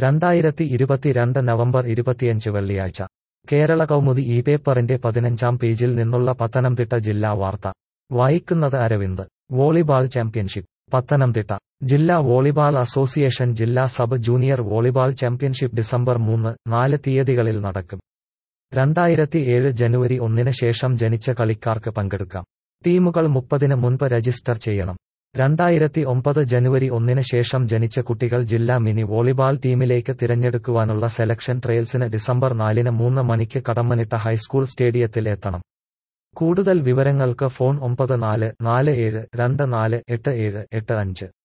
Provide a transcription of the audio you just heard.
രണ്ടായിരത്തി ഇരുപത്തിരണ്ട് നവംബർ ഇരുപത്തിയഞ്ച് വെള്ളിയാഴ്ച കേരള കൗമുദി ഈ പേപ്പറിന്റെ പതിനഞ്ചാം പേജിൽ നിന്നുള്ള പത്തനംതിട്ട ജില്ലാ വാർത്ത വായിക്കുന്നത് അരവിന്ദ് വോളിബാൾ ചാമ്പ്യൻഷിപ്പ് പത്തനംതിട്ട ജില്ലാ വോളിബാൾ അസോസിയേഷൻ ജില്ലാ sub junior volleyball championship December മൂന്ന് നാല് തീയതികളിൽ നടക്കും രണ്ടായിരത്തി ഏഴ് ജനുവരി ഒന്നിന് ശേഷം ജനിച്ച കളിക്കാർക്ക് പങ്കെടുക്കാം ടീമുകൾ മുപ്പതിന് മുൻപ് രജിസ്റ്റർ ചെയ്യണം രണ്ടായിരത്തി ഒമ്പത് ജനുവരി ഒന്നിന് ശേഷം ജനിച്ച കുട്ടികൾ ജില്ലാ മിനി വോളിബാൾ ടീമിലേക്ക് തിരഞ്ഞെടുക്കുവാനുള്ള സെലക്ഷൻ ട്രയൽസിന് ഡിസംബർ നാലിന് മൂന്ന് മണിക്ക് കടമ്മനിട്ട ഹൈസ്കൂൾ സ്റ്റേഡിയത്തിൽ എത്തണം കൂടുതൽ വിവരങ്ങൾക്ക് ഫോൺ ഒമ്പത് നാല് നാല് ഏഴ് രണ്ട് നാല് എട്ട് ഏഴ് എട്ട് അഞ്ച്